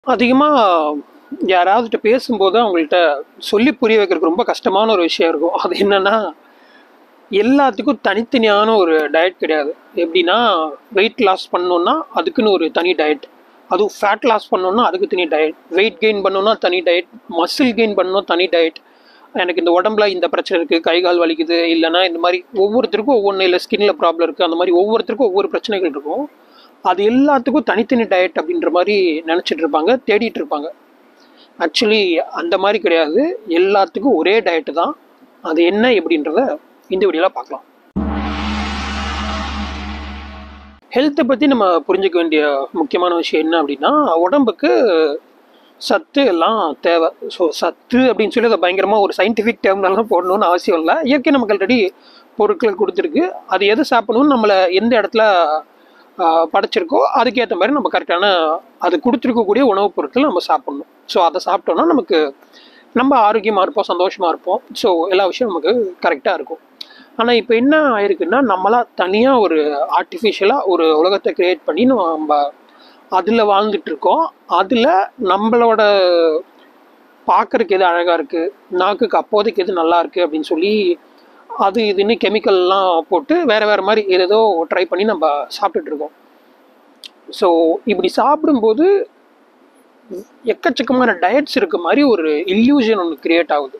அதிகமாக யாராவதுட்ட பேசும்போது அவங்கள்ட்ட சொல்லி புரிய வைக்கிறதுக்கு ரொம்ப கஷ்டமான ஒரு விஷயம் இருக்கும் அது என்னன்னா எல்லாத்துக்கும் தனித்தனியான ஒரு டயட் கிடையாது எப்படின்னா வெயிட் லாஸ் பண்ணணுன்னா அதுக்குன்னு ஒரு தனி டயட் அதுவும் ஃபேட் லாஸ் பண்ணணுன்னா அதுக்கு தனி டயட் வெயிட் கெயின் பண்ணணுன்னா தனி டயட் மசில் கெயின் பண்ணணும் தனி டயட் எனக்கு இந்த உடம்புல இந்த பிரச்சனை இருக்குது கை கால் வலிக்குது இல்லைன்னா இந்த மாதிரி ஒவ்வொருத்தருக்கும் ஒவ்வொன்று இல்லை ஸ்கின்ல ப்ராப்ளம் இருக்குது அந்த மாதிரி ஒவ்வொருத்தருக்கும் ஒவ்வொரு பிரச்சனைகள் இருக்கும் அது எல்லாத்துக்கும் தனித்தனி டயட் அப்படின்ற மாதிரி நினச்சிட்டு இருப்பாங்க தேடிட்டு இருப்பாங்க ஆக்சுவலி அந்த மாதிரி கிடையாது எல்லாத்துக்கும் ஒரே டயட்டு தான் அது என்ன எப்படின்றத இந்த வீடியோவில் பார்க்கலாம் ஹெல்த்தை பற்றி நம்ம புரிஞ்சுக்க வேண்டிய முக்கியமான விஷயம் என்ன அப்படின்னா உடம்புக்கு சத்து எல்லாம் தேவை ஸோ சத்து அப்படின்னு சொல்லி அதை பயங்கரமாக ஒரு சயின்டிஃபிக் டேர்ம்னாலும் போடணும்னு அவசியம் இல்லை இயற்கை நமக்கு ஆல்ரெடி பொருட்களை கொடுத்துருக்கு அது எது சாப்பிடணும்னு நம்மளை எந்த இடத்துல ஆஹ், படைச்சிருக்கோ அதுக்கேற்ற மாதிரி நம்ம கரெக்டான அது கொடுத்துருக்கக்கூடிய உணவுப் பொருட்கள் நம்ம சாப்பிடணும் ஸோ அதை சாப்பிட்டோம்னா நமக்கு நம்ம ஆரோக்கியமாக இருப்போம் சந்தோஷமாக இருப்போம் ஸோ எல்லா விஷயம் நமக்கு கரெக்டாக இருக்கும் ஆனால் இப்போ என்ன ஆயிருக்குன்னா நம்மளா தனியாக ஒரு ஆர்டிஃபிஷியலாக ஒரு உலகத்தை கிரியேட் பண்ணி நம்ம அதில் வாழ்ந்துட்டு இருக்கோம் அதில் நம்மளோட பார்க்கறதுக்கு எது அழகாக இருக்குது நாக்குக்கு அப்போதைக்கு எது நல்லா இருக்குது அப்படின்னு சொல்லி அது இதுன்னு கெமிக்கல்லாம் போட்டு வேறு வேறு மாதிரி ஏதேதோ ட்ரை பண்ணி நம்ம சாப்பிட்டுட்டு இருக்கோம் ஸோ இப்படி சாப்பிடும்போது எக்கச்சக்கமான டயட்ஸ் இருக்க மாதிரி ஒரு இல்யூஷன் ஒன்று கிரியேட் ஆகுது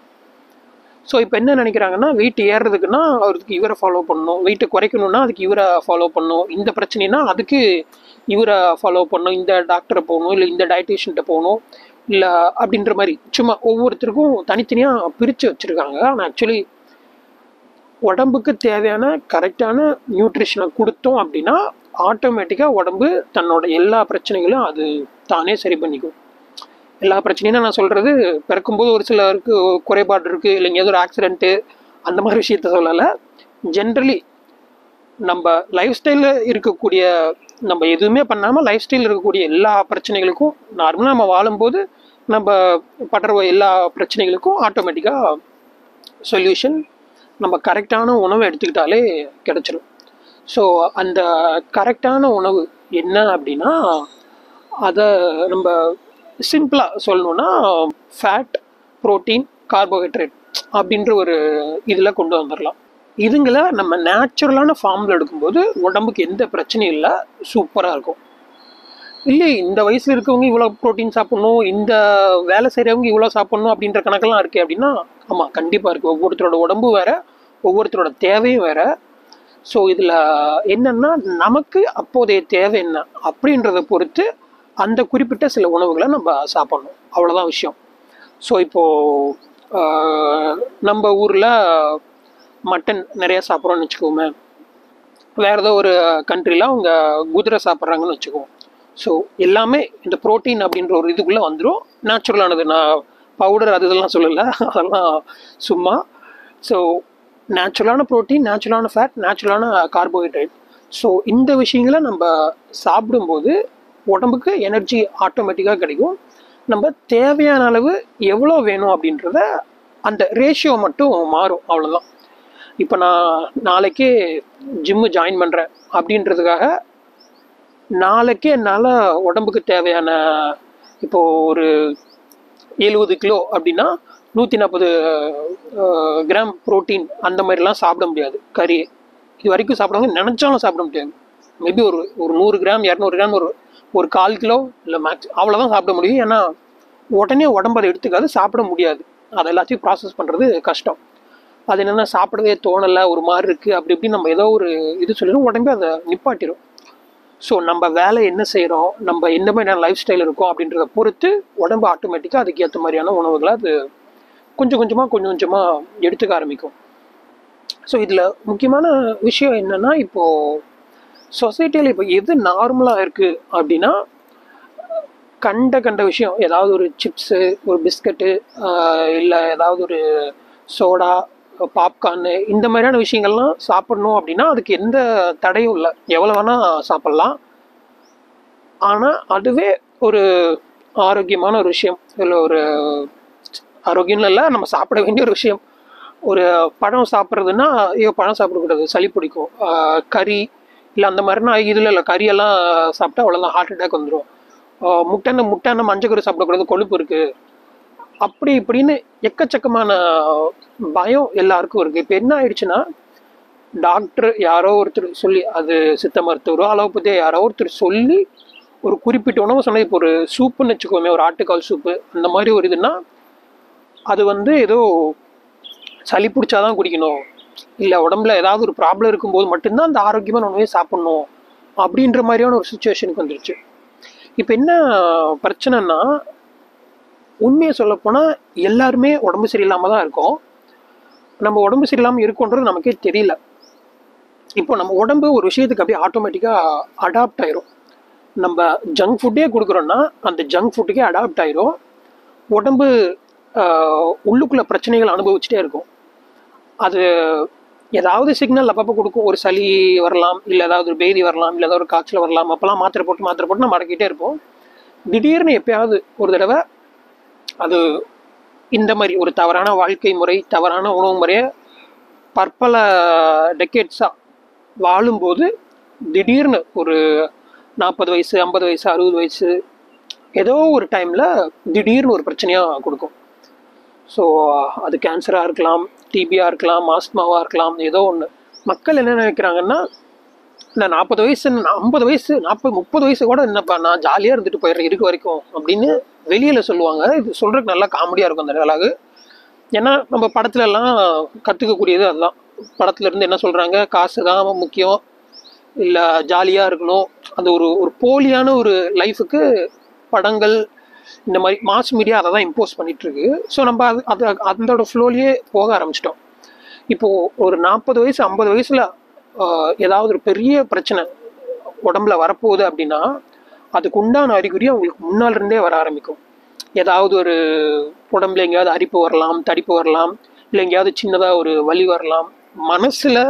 ஸோ இப்போ என்ன நினைக்கிறாங்கன்னா வெயிட் ஏறுறதுக்குன்னா அவருக்கு இவரை ஃபாலோ பண்ணணும் வெயிட்டை குறைக்கணும்னா அதுக்கு இவரை ஃபாலோ பண்ணணும் இந்த பிரச்சனைனா அதுக்கு இவரை ஃபாலோ பண்ணணும் இந்த டாக்டரை போகணும் இல்லை இந்த டயட்டிஷியன்ட்ட போகணும் இல்லை அப்படின்ற மாதிரி சும்மா ஒவ்வொருத்தருக்கும் தனித்தனியாக பிரித்து வச்சுருக்காங்க ஆனால் ஆக்சுவலி உடம்புக்கு தேவையான கரெக்டான நியூட்ரிஷனை கொடுத்தோம் அப்படின்னா ஆட்டோமேட்டிக்காக உடம்பு தன்னோட எல்லா பிரச்சனைகளும் அது தானே சரி பண்ணிக்கும் எல்லா பிரச்சனையும் நான் சொல்கிறது பிறக்கும்போது ஒரு சிலருக்கு குறைபாடு இருக்குது இல்லைங்க ஏதோ ஒரு ஆக்சிடென்ட்டு அந்த மாதிரி விஷயத்த சொல்லலை ஜென்ரலி நம்ம லைஃப் ஸ்டைலில் இருக்கக்கூடிய நம்ம எதுவுமே பண்ணாமல் லைஃப் ஸ்டைலில் இருக்கக்கூடிய எல்லா பிரச்சனைகளுக்கும் நார்மலாக நம்ம வாழும்போது நம்ம படுற எல்லா பிரச்சனைகளுக்கும் ஆட்டோமேட்டிக்காக சொல்யூஷன் நம்ம கரெக்டான உணவை எடுத்துக்கிட்டாலே கிடச்சிரும் ஸோ அந்த கரெக்டான உணவு என்ன அப்படின்னா அதை நம்ம சிம்பிளாக சொல்லணும்னா ஃபேட் புரோட்டீன் கார்போஹைட்ரேட் அப்படின்ற ஒரு இதில் கொண்டு வந்துடலாம் இதுங்களை நம்ம நேச்சுரலான ஃபார்மில் எடுக்கும்போது உடம்புக்கு எந்த பிரச்சனையும் இல்லை சூப்பராக இருக்கும் இல்லை இந்த வயசில் இருக்கவங்க இவ்வளோ ப்ரோட்டீன் சாப்பிட்ணும் இந்த வேலை செய்கிறவங்க இவ்வளோ சாப்பிட்ணும் அப்படின்ற கணக்கெல்லாம் இருக்குது அப்படின்னா ஆமாம் கண்டிப்பாக இருக்குது ஒவ்வொருத்தரோட உடம்பு வேறு ஒவ்வொருத்தரோட தேவையும் வேறு ஸோ இதில் என்னென்னா நமக்கு அப்போதைய தேவை என்ன அப்படின்றத பொறுத்து அந்த குறிப்பிட்ட சில உணவுகளை நம்ம சாப்பிட்ணும் அவ்வளோதான் விஷயம் ஸோ இப்போது நம்ம ஊரில் மட்டன் நிறைய சாப்பிட்றோன்னு வச்சுக்கோமே வேறு ஏதோ ஒரு கண்ட்ரியில் அவங்க குதிரை சாப்பிட்றாங்கன்னு வச்சுக்குவோம் ஸோ எல்லாமே இந்த புரோட்டீன் அப்படின்ற ஒரு இதுக்குள்ளே வந்துடும் நேச்சுரலானது நான் பவுடர் அது இதெல்லாம் சொல்லலை அதெல்லாம் சும்மா ஸோ நேச்சுரலான ப்ரோட்டீன் நேச்சுரலான ஃபேட் நேச்சுரலான கார்போஹைட்ரேட் ஸோ இந்த விஷயங்களை நம்ம சாப்பிடும்போது உடம்புக்கு எனர்ஜி ஆட்டோமேட்டிக்காக கிடைக்கும் நம்ம தேவையான அளவு எவ்வளோ வேணும் அப்படின்றத அந்த ரேஷியோ மட்டும் மாறும் அவ்வளோதான் இப்போ நான் நாளைக்கே ஜிம்மு ஜாயின் பண்ணுறேன் அப்படின்றதுக்காக நாளைக்கே என்னால் உடம்புக்கு தேவையான இப்போது ஒரு எழுபது கிலோ அப்படின்னா நூற்றி நாற்பது கிராம் புரோட்டீன் அந்த மாதிரிலாம் சாப்பிட முடியாது கறி இது வரைக்கும் சாப்பிடுவாங்க நினச்சாலும் சாப்பிட முடியாது மேபி ஒரு ஒரு நூறு கிராம் இரநூறு கிராம் ஒரு ஒரு கால் கிலோ இல்லை மேக்ஸ் அவ்வளோதான் சாப்பிட முடியும் ஏன்னா உடனே உடம்பு அதை எடுத்துக்காது சாப்பிட முடியாது அதை எல்லாத்தையும் ப்ராசஸ் பண்ணுறது கஷ்டம் அது என்னென்னா சாப்பிடவே தோணலை ஒரு மாதிரி இருக்குது அப்படி இப்படி நம்ம ஏதோ ஒரு இது சொல்லிடும் உடம்பே அதை நிப்பாட்டிடும் ஸோ நம்ம வேலை என்ன செய்கிறோம் நம்ம என்ன மாதிரியான லைஃப் ஸ்டைல் இருக்கோம் அப்படின்றத பொறுத்து உடம்பு ஆட்டோமேட்டிக்காக அதுக்கு ஏற்ற மாதிரியான உணவுகளை அது கொஞ்சம் கொஞ்சமாக கொஞ்சம் கொஞ்சமாக எடுத்துக்க ஆரம்பிக்கும் ஸோ இதில் முக்கியமான விஷயம் என்னென்னா இப்போது சொசைட்டியில் இப்போ எது நார்மலாக இருக்குது அப்படின்னா கண்ட கண்ட விஷயம் ஏதாவது ஒரு சிப்ஸு ஒரு பிஸ்கட்டு இல்லை ஏதாவது ஒரு சோடா பாப்கார்னு இந்த மாதிரியான விஷயங்கள்லாம் சாப்பிடணும் அப்படின்னா அதுக்கு எந்த தடையும் இல்லை எவ்வளோ வேணால் சாப்பிட்லாம் ஆனால் அதுவே ஒரு ஆரோக்கியமான ஒரு விஷயம் இல்லை ஒரு ஆரோக்கியம் இல்லை நம்ம சாப்பிட வேண்டிய ஒரு விஷயம் ஒரு பழம் சாப்பிட்றதுன்னா ஐயோ பழம் சாப்பிடக்கூடாது சளி பிடிக்கும் ஆஹ் கறி இல்லை அந்த மாதிரினா இதில் இல்லை கறியெல்லாம் சாப்பிட்டா அவ்வளோதான் ஹார்ட் அட்டாக் வந்துடும் ஆஹ் முட்டைன்னு முட்டைன்னு மஞ்சக்கரு சாப்பிடக்கூடாது கொழுப்பு இருக்கு அப்படி இப்படின்னு எக்கச்சக்கமான பயம் எல்லாருக்கும் இருக்கு இப்போ என்ன ஆயிடுச்சுன்னா டாக்டர் யாரோ ஒருத்தர் சொல்லி அது சித்த மருத்துவரோ அலோபதியோ யாரோ ஒருத்தர் சொல்லி ஒரு குறிப்பிட்ட உணவு சொன்னது இப்போ ஒரு சூப்புன்னு வச்சுக்கோமே ஒரு ஆட்டுக்கால் சூப்பு அந்த மாதிரி ஒரு இதுன்னா அது வந்து ஏதோ சளி பிடிச்சாதான் குடிக்கணும் இல்லை உடம்புல ஏதாவது ஒரு ப்ராப்ளம் இருக்கும்போது மட்டும்தான் அந்த ஆரோக்கியமான உணவே சாப்பிட்ணும் அப்படின்ற மாதிரியான ஒரு சுச்சுவேஷனுக்கு வந்துருச்சு இப்போ என்ன பிரச்சனைனா உண்மையை சொல்லப்போனால் எல்லாருமே உடம்பு சரியில்லாமல் தான் இருக்கோம் நம்ம உடம்பு சரியில்லாமல் இருக்கோன்றது நமக்கே தெரியல இப்போ நம்ம உடம்பு ஒரு விஷயத்துக்கு அப்படியே ஆட்டோமேட்டிக்காக அடாப்ட் ஆயிரும் நம்ம ஜங்க் ஃபுட்டே கொடுக்குறோன்னா அந்த ஜங்க் ஃபுட்டுக்கே அடாப்ட் ஆயிரும் உடம்பு ஆஹ், உள்ளுக்குள்ள பிரச்சனைகள் அனுபவிச்சுட்டே இருக்கும் அது ஏதாவது சிக்னல் அப்பப்போ கொடுக்கும் ஒரு சளி வரலாம் இல்லை ஏதாவது ஒரு பேதி வரலாம் இல்லை ஏதாவது ஒரு காய்ச்சல் வரலாம் அப்போல்லாம் மாத்திரை போட்டு மாத்திரை போட்டு நம்ம மறக்கிட்டே இருப்போம் திடீர்னு எப்பயாவது ஒரு தடவை அது இந்த மாதிரி ஒரு தவறான வாழ்க்கை முறை தவறான உணவு முறையை பற்பல டெக்கேட்ஸாக வாழும்போது திடீர்னு ஒரு நாற்பது வயசு ஐம்பது வயசு அறுபது வயசு ஏதோ ஒரு டைமில் திடீர்னு ஒரு பிரச்சனையாக கொடுக்கும் ஸோ அது கேன்சராக இருக்கலாம் டிபியாக இருக்கலாம் ஆஸ்மாவாக இருக்கலாம் ஏதோ ஒன்று மக்கள் என்ன நினைக்கிறாங்கன்னா நான் நாற்பது வயசு நான் ஐம்பது வயசு நாற்பது முப்பது வயசு கூட என்னப்பா நான் ஜாலியாக இருந்துட்டு போயிடுறேன் இருக்க வரைக்கும் அப்படின்னு வெளியில் சொல்லுவாங்க இது சொல்கிறதுக்கு நல்லா காமெடியாக இருக்கும் அந்த டயலாகு ஏன்னா நம்ம படத்துல எல்லாம் கற்றுக்கக்கூடியது அதுதான் படத்துல இருந்து என்ன சொல்கிறாங்க காசு தான் முக்கியம் இல்லை ஜாலியாக இருக்கணும் அந்த ஒரு ஒரு போலியான ஒரு லைஃபுக்கு படங்கள் இந்த மாதிரி மாஸ் மீடியா அதை தான் இம்போஸ் பண்ணிட்டு இருக்கு ஸோ நம்ம அது அது அதோட ஃப்ளோலேயே போக ஆரம்பிச்சிட்டோம் இப்போது ஒரு நாற்பது வயசு ஐம்பது வயசில் ஏதாவது ஒரு பெரிய பிரச்சனை உடம்புல வரப்போகுது அப்படின்னா அதுக்கு உண்டான அறிகுறி அவங்களுக்கு முன்னால் இருந்தே வர ஆரம்பிக்கும் ஏதாவது ஒரு உடம்புல எங்கேயாவது அரிப்பு வரலாம் தடிப்பு வரலாம் இல்லை எங்கேயாவது சின்னதாக ஒரு வலி வரலாம் மனசில்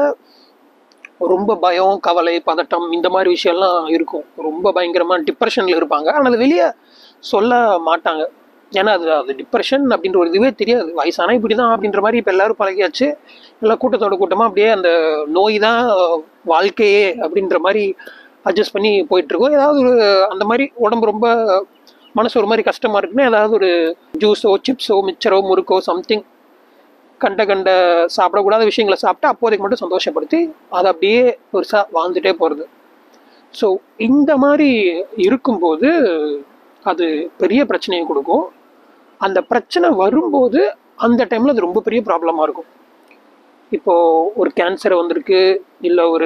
ரொம்ப பயம் கவலை பதட்டம் இந்த மாதிரி விஷயம்லாம் இருக்கும் ரொம்ப பயங்கரமாக டிப்ரெஷனில் இருப்பாங்க ஆனால் அது வெளியே சொல்ல மாட்டாங்க ஏன்னா அது அது டிப்ரெஷன் அப்படின்ற ஒரு இதுவே தெரியாது வயசானா இப்படி தான் அப்படின்ற மாதிரி இப்போ எல்லாரும் பழகியாச்சு எல்லாம் கூட்டத்தோட கூட்டமாக அப்படியே அந்த நோய் தான் வாழ்க்கையே அப்படின்ற மாதிரி அட்ஜஸ்ட் பண்ணி போயிட்டுருக்கோம் ஏதாவது ஒரு அந்த மாதிரி உடம்பு ரொம்ப மனசு ஒரு மாதிரி கஷ்டமாக இருக்குன்னா ஏதாவது ஒரு ஜூஸோ சிப்ஸோ மிச்சரோ முறுக்கோ சம்திங் கண்ட கண்ட சாப்பிடக்கூடாத விஷயங்களை சாப்பிட்டு அப்போதைக்கு மட்டும் சந்தோஷப்படுத்தி அதை அப்படியே பெருசாக வாழ்ந்துட்டே போகிறது ஸோ இந்த மாதிரி இருக்கும்போது அது பெரிய பிரச்சனையை கொடுக்கும் அந்த பிரச்சனை வரும்போது அந்த டைமில் அது ரொம்ப பெரிய ப்ராப்ளமாக இருக்கும் இப்போது ஒரு கேன்சர் வந்திருக்கு இல்லை ஒரு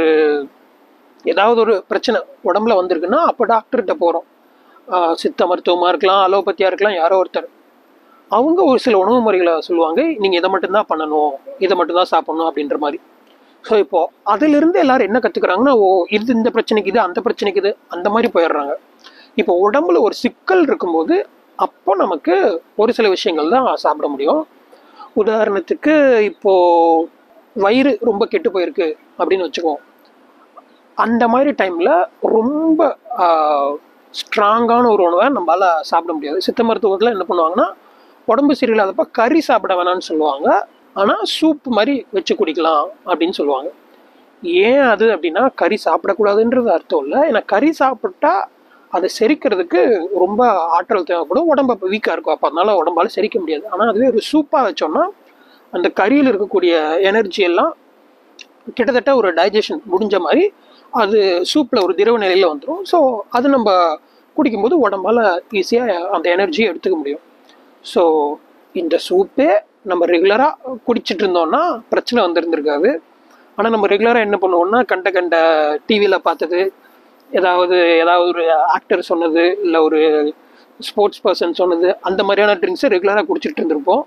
ஏதாவது ஒரு பிரச்சனை உடம்புல வந்திருக்குன்னா அப்போ டாக்டர்கிட்ட போகிறோம் சித்த மருத்துவமாக இருக்கலாம் அலோபதியாக இருக்கலாம் யாரோ ஒருத்தர் அவங்க ஒரு சில உணவு முறைகளை சொல்லுவாங்க நீங்கள் இதை மட்டும்தான் பண்ணணும் இதை மட்டும்தான் சாப்பிடணும் அப்படின்ற மாதிரி ஸோ இப்போ அதிலிருந்து எல்லாரும் என்ன கற்றுக்குறாங்கன்னா ஓ இது இந்த பிரச்சனைக்கு இது அந்த பிரச்சனைக்கு இது அந்த மாதிரி போயிடுறாங்க இப்போ உடம்புல ஒரு சிக்கல் இருக்கும்போது அப்போ நமக்கு ஒரு சில விஷயங்கள் தான் சாப்பிட முடியும் உதாரணத்துக்கு இப்போ வயிறு ரொம்ப கெட்டு போயிருக்கு அப்படின்னு வச்சுக்குவோம் அந்த மாதிரி டைமில் ரொம்ப ஸ்ட்ராங்கான ஒரு உணவை நம்மளால சாப்பிட முடியாது சித்த மருத்துவத்தில் என்ன பண்ணுவாங்கன்னா உடம்பு சரியில்லாதப்ப கறி சாப்பிட வேணாம்னு சொல்லுவாங்க ஆனால் சூப் மாதிரி வச்சு குடிக்கலாம் அப்படின்னு சொல்லுவாங்க ஏன் அது அப்படின்னா கறி சாப்பிடக்கூடாதுன்றது அர்த்தம் இல்லை ஏன்னா கறி சாப்பிட்டா அதை செரிக்கிறதுக்கு ரொம்ப ஆற்றல் தேவைப்படும் உடம்பு அப்போ வீக்காக இருக்கும் அப்போ அதனால உடம்பால செரிக்க முடியாது ஆனால் அதுவே ஒரு சூப்பாக வச்சோம்னா அந்த கறியில் இருக்கக்கூடிய எனர்ஜி எல்லாம் கிட்டத்தட்ட ஒரு டைஜஷன் முடிஞ்ச மாதிரி அது சூப்பில் ஒரு திரவ நிலையில் வந்துடும் ஸோ அது நம்ம குடிக்கும்போது உடம்பால் ஈஸியாக அந்த எனர்ஜியை எடுத்துக்க முடியும் ஸோ இந்த சூப்பே நம்ம ரெகுலராக குடிச்சிட்டு இருந்தோம்னா பிரச்சனை வந்திருந்திருக்காது ஆனால் நம்ம ரெகுலராக என்ன பண்ணுவோம்னா கண்ட கண்ட டிவியில் பார்த்தது ஏதாவது ஏதாவது ஒரு ஆக்டர் சொன்னது இல்லை ஒரு ஸ்போர்ட்ஸ் பர்சன் சொன்னது அந்த மாதிரியான ட்ரிங்க்ஸை ரெகுலராக குடிச்சிட்டு இருந்திருப்போம்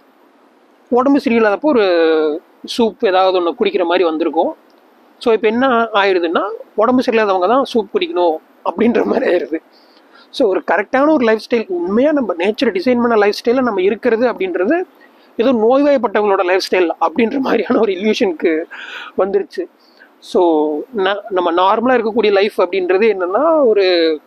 உடம்பு சரியில்லாதப்போ ஒரு சூப் ஏதாவது ஒன்று குடிக்கிற மாதிரி வந்திருக்கும் ஸோ இப்போ என்ன ஆயிடுதுன்னா உடம்பு சரியில்லாதவங்க தான் சூப் குடிக்கணும் அப்படின்ற மாதிரி ஆயிடுது ஸோ ஒரு கரெக்டான ஒரு லைஃப் ஸ்டைல் உண்மையாக நம்ம நேச்சர் டிசைன் பண்ண லைஃப் ஸ்டைலில் நம்ம இருக்கிறது அப்படின்றது ஏதோ நோய்வாய்ப்பட்டவங்களோட லைஃப் ஸ்டைல் அப்படின்ற மாதிரியான ஒரு இல்யூஷனுக்கு வந்துருச்சு ஸோ நம்ம நார்மலாக இருக்கக்கூடிய லைஃப் அப்படின்றது என்னென்னா ஒரு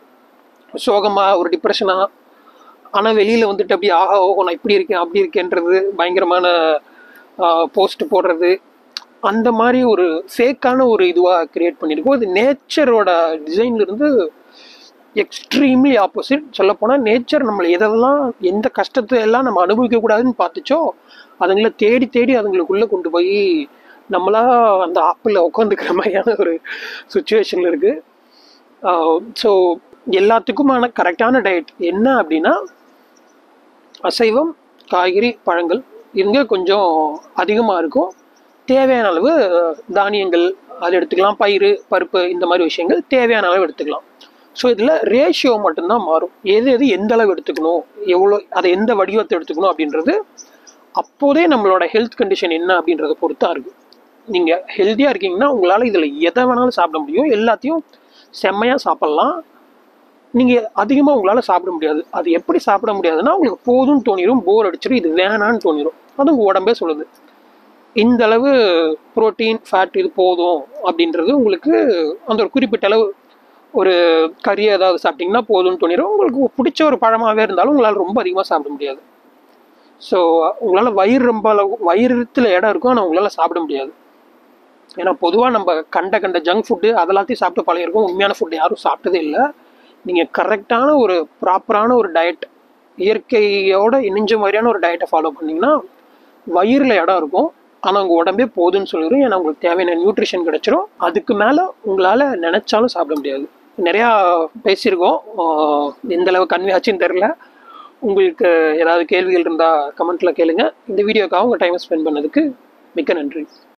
சோகமாக ஒரு டிப்ரெஷனாக ஆனால் வெளியில் வந்துட்டு அப்படி ஆஹா ஓஹோ நான் இப்படி இருக்கேன் அப்படி இருக்கேன்றது பயங்கரமான போஸ்ட் போடுறது அந்த மாதிரி ஒரு ஃபேக்கான ஒரு இதுவாக க்ரியேட் பண்ணியிருக்கோம் இது நேச்சரோட டிசைன்லேருந்து எக்ஸ்ட்ரீம்லி ஆப்போசிட் சொல்லப்போனால் நேச்சர் நம்மளை எதெல்லாம் எந்த கஷ்டத்தை எல்லாம் நம்ம அனுபவிக்கக்கூடாதுன்னு பார்த்துச்சோ அதுங்களை தேடி தேடி அதுங்களுக்குள்ளே கொண்டு போய் நம்மளா அந்த ஆப்பிளில் உட்காந்துக்கிற மாதிரியான ஒரு சுச்சுவேஷனில் இருக்குது ஸோ எல்லாத்துக்குமான கரெக்டான டயட் என்ன அப்படின்னா அசைவம் காய்கறி பழங்கள் இவங்க கொஞ்சம் அதிகமாக இருக்கும் தேவையான அளவு தானியங்கள் அது எடுத்துக்கலாம் பயிறு பருப்பு இந்த மாதிரி விஷயங்கள் தேவையான அளவு எடுத்துக்கலாம் ஸோ இதில் ரேஷியோ மட்டும்தான் மாறும் எது எது எந்த அளவு எடுத்துக்கணும் எவ்வளோ அதை எந்த வடிவத்தை எடுத்துக்கணும் அப்படின்றது அப்போதே நம்மளோட ஹெல்த் கண்டிஷன் என்ன அப்படின்றத பொறுத்தா இருக்குது நீங்கள் ஹெல்த்தியாக இருக்கீங்கன்னா உங்களால் இதில் எதை வேணாலும் சாப்பிட முடியும் எல்லாத்தையும் செம்மையாக சாப்பிட்லாம் நீங்கள் அதிகமாக உங்களால் சாப்பிட முடியாது அது எப்படி சாப்பிட முடியாதுன்னா உங்களுக்கு போதும்னு தோணிடும் போர் அடிச்சிடும் இது வேணான்னு தோணிடும் அது உங்கள் உடம்பே சொல்லுது இந்த அளவு புரோட்டீன் ஃபேட் இது போதும் அப்படின்றது உங்களுக்கு அந்த ஒரு குறிப்பிட்ட அளவு ஒரு கறி ஏதாவது சாப்பிட்டீங்கன்னா போதும்னு தோணிடும் உங்களுக்கு பிடிச்ச ஒரு பழமாகவே இருந்தாலும் உங்களால் ரொம்ப அதிகமாக சாப்பிட முடியாது ஸோ உங்களால் வயிறு ரொம்ப அளவு வயிறுத்தில் இடம் இருக்கும் ஆனால் உங்களால் சாப்பிட முடியாது ஏன்னா பொதுவாக நம்ம கண்ட கண்ட ஜங்க் ஃபுட்டு அதெல்லாத்தையும் சாப்பிட்டு பழகிருக்கோம் உண்மையான ஃபுட்டு யாரும் சாப்பிட்டதே இல்லை நீங்கள் கரெக்டான ஒரு ப்ராப்பரான ஒரு டயட் இயற்கையோட இணைஞ்ச மாதிரியான ஒரு டயட்டை ஃபாலோ பண்ணிங்கன்னா வயிறில் இடம் இருக்கும் ஆனால் உங்கள் உடம்பே போதும்னு சொல்லிடும் ஏன்னா உங்களுக்கு தேவையான நியூட்ரிஷன் கிடைச்சிரும் அதுக்கு மேலே உங்களால் நினச்சாலும் சாப்பிட முடியாது நிறையா பேசியிருக்கோம் ஆஹ் எந்த அளவு கன்வே ஆச்சுன்னு தெரில உங்களுக்கு ஏதாவது கேள்விகள் இருந்தால் கமெண்ட்டில் கேளுங்க இந்த வீடியோக்காக உங்கள் டைமை ஸ்பெண்ட் பண்ணதுக்கு மிக்க நன்றி